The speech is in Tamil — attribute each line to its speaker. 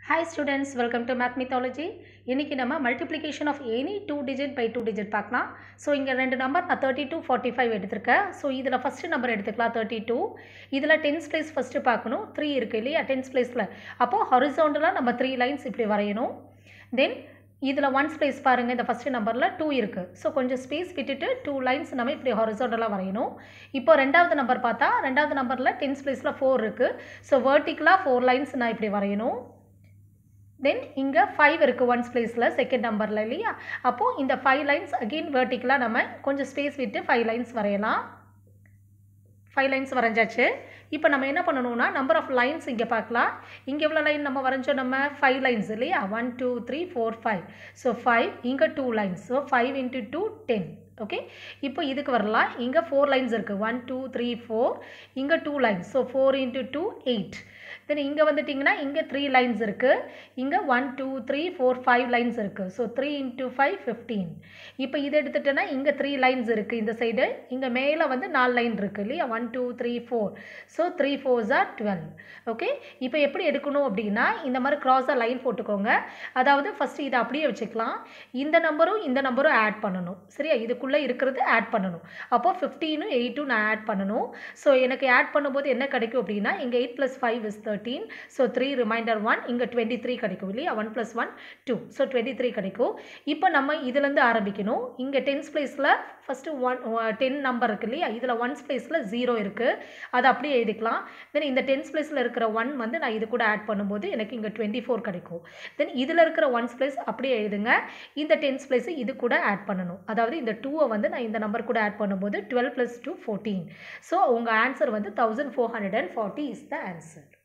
Speaker 1: hi students welcome to math mythology இன்றைக்கி நம்ம multiplication of any two digit by two digit பார்க்கலாம் ஸோ இங்கே ரெண்டு நம்பர் நான் தேர்ட்டி டூ ஃபார்ட்டி ஃபைவ் எடுத்திருக்கேன் ஸோ இதில் ஃபஸ்ட்டு நம்பர் எடுத்துக்கலாம் தேர்ட்டி டூ இதில் டென்ஸ் பிளேஸ் ஃபஸ்ட்டு பார்க்கணும் த்ரீ இருக்குது இல்லையா டென்ஸ் பிளேஸில் அப்போது ஹொரிசோண்டலாக நம்ம த்ரீ லைன்ஸ் இப்படி வரையணும் தென் இதில் ஒன்ஸ் பிளேஸ் பாருங்கள் இந்த ஃபஸ்ட்டு நம்பரில் டூ இருக்குது ஸோ கொஞ்சம் ஸ்பேஸ் விட்டுட்டு டூ லைன்ஸ் நம்ம இப்படி ஹொரிசோண்டலாக வரையணும் இப்போ ரெண்டாவது நம்பர் பார்த்தா ரெண்டாவது நம்பரில் டென்ஸ் பிளேஸில் ஃபோர் இருக்குது ஸோ வேர்ட்டிக்கலாக ஃபோர் லைன்ஸ் நான் இப்படி வரையணும் தென் இங்கே ஃபைவ் இருக்குது ஒன்ஸ் பிளேஸில் செகண்ட் நம்பரில் இல்லையா அப்போது இந்த ஃபைவ் லைன்ஸ் அகெயின் வேர்ட்டிக்கலாக நம்ம கொஞ்சம் ஸ்பேஸ் விட்டு ஃபைவ் லைன்ஸ் வரையலாம் ஃபைவ் லைன்ஸ் வரைஞ்சாச்சு இப்போ நம்ம என்ன பண்ணணும்னா நம்பர் ஆஃப் லைன்ஸ் இங்கே பார்க்கலாம் இங்கே எவ்வளோ லைன் நம்ம வரைஞ்சோம் நம்ம ஃபைவ் லைன்ஸ் இல்லையா one two three four five so five இங்கே two lines so five into two ten okay இப்போ இதுக்கு வரலாம் இங்கே ஃபோர் லைன்ஸ் இருக்குது ஒன் டூ த்ரீ ஃபோர் இங்கே two lines so four into two eight then இங்கே வந்துட்டிங்கன்னா இங்கே த்ரீ லைன்ஸ் இருக்குது இங்கே one two three four five lines இருக்குது so three into five fifteen இப்போ இது எடுத்துட்டேன்னா இங்கே த்ரீ லைன்ஸ் இருக்குது இந்த சைடு இங்கே மேலே வந்து நாலு லைன் இருக்குது இல்லையா one two three four so three fours are twelve okay இப்போ எப்படி எடுக்கணும் அப்படின்னா இந்த மாதிரி க்ராஸாக லைன் போட்டுக்கோங்க அதாவது ஃபஸ்ட்டு இதை அப்படியே வச்சுக்கலாம் இந்த நம்பரும் இந்த நம்பரும் ஆட் பண்ணணும் சரியா இதுக்குள்ளே இருக்கிறது ஆட் பண்ணணும் அப்போது ஃபிஃப்டீனும் எயிட்டும் நான் ஆட் பண்ணணும் ஸோ எனக்கு ஆட் பண்ணும்போது என்ன கிடைக்கும் அப்படின்னா இங்கே eight plus five is thirteen so three remainder one இங்கே டுவெண்ட்டி த்ரீ கிடைக்கும் இல்லையா one plus one two so twenty three கிடைக்கும் இப்போ நம்ம இதுலேருந்து ஆரம்பிக்கணும் இங்கே டென்ஸ் பிளேஸில் ஃபஸ்ட்டு ஒன் டென் நம்பர் இருக்குது இல்லையா இதில் ஒன்ஸ் பிளேஸில் ஜீரோ இருக்குது அதை அப்படியே எழுதிக்கலாம் தென் இந்த டென்ஸ் பிளேஸில் இருக்கிற ஒன் வந்து நான் இது கூட ஆட் பண்ணும்போது எனக்கு இங்கே டுவெண்ட்டி ஃபோர் கிடைக்கும் தென் இதில் இருக்கிற ஒன்ஸ் பிளேஸ் அப்படியே எழுதுங்க இந்த டென்ஸ் பிளேஸு இது கூட ஆட் பண்ணணும் அதாவது இந்த டூவை வந்து நான் இந்த நம்பர் கூட ஆட் பண்ணும்போது twelve plus two fourteen so உங்கள் ஆன்சர் வந்து thousand four hundred and forty is the answer